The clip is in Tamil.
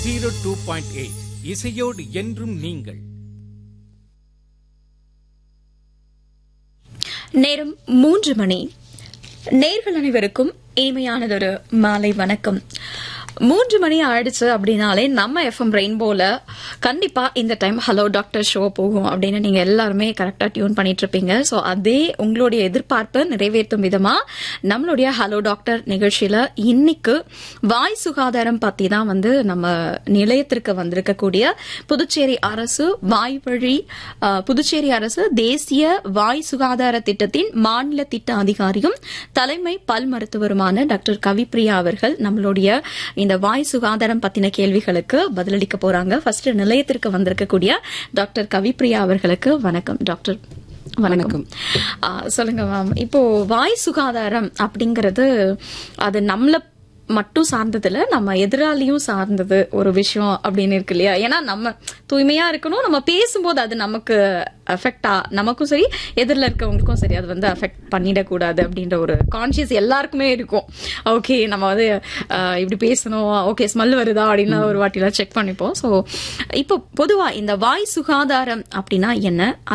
ஜீரோ டூ பாயிண்ட் எயிட் இசையோடு என்றும் நீங்கள் நேரம் மூன்று மணி நேர்கள் அனைவருக்கும் இனிமையானதொரு மாலை வணக்கம் மூன்று மணி ஆயிடுச்சு அப்படின்னாலே நம்ம எஃப்எம் ரெயின்போல கண்டிப்பா இந்த டைம் ஹலோ டாக்டர் ஷோ போகும் அப்படின்னு நீங்க எல்லாருமே கரெக்டா டியூன் பண்ணிட்டு இருப்பீங்க ஸோ அதே உங்களுடைய எதிர்பார்ப்பை நிறைவேற்றும் விதமா நம்மளுடைய ஹலோ டாக்டர் நிகழ்ச்சியில இன்னைக்கு வாய் சுகாதாரம் பத்தி தான் வந்து நம்ம நிலையத்திற்கு வந்திருக்கக்கூடிய புதுச்சேரி அரசு வாய் வழி அஹ், புதுச்சேரி அரசு தேசிய வாய் சுகாதார திட்டத்தின் மாநில திட்ட அதிகாரியும் தலைமை பல் மருத்துவருமான டாக்டர் கவிப்ரியா அவர்கள் நம்மளுடைய இந்த வாய் சுகாதாரம் பத்தின கேள்விகளுக்கு பதிலளிக்க போறாங்க ஃபர்ஸ்ட் நிலையத்திற்கு வந்திருக்கக்கூடிய டாக்டர் கவிப்ரியா அவர்களுக்கு வணக்கம் டாக்டர் வணக்கம் ஆ, சொல்லுங்க மேம் இப்போ வாய் சுகாதாரம் அப்படிங்கிறது அது நம்மள மட்டும் சார்ந்ததுல நம்ம எதிராளியும் சார்ந்தது ஒரு விஷயம் அப்படின்னு இருக்கு இல்லையா ஏன்னா நம்ம தூய்மையா இருக்கணும் நம்ம பேசும்போது அது நமக்கு அஃபெக்டா நமக்கும் சரி எதிரில் இருக்கவங்களுக்கும் சரி அது வந்து அஃபெக்ட் பண்ணிடக்கூடாது அப்படின்ற ஒரு கான்சியஸ் எல்லாருக்குமே இருக்கும் ஓகே நம்ம வந்து அஹ், இப்படி பேசணும் ஓகே ஸ்மெல் வருதா அப்படின்னு ஒரு வாட்டிலாம் செக் பண்ணிப்போம் ஸோ இப்போ பொதுவா இந்த வாய் சுகாதாரம் அப்படின்னா என்ன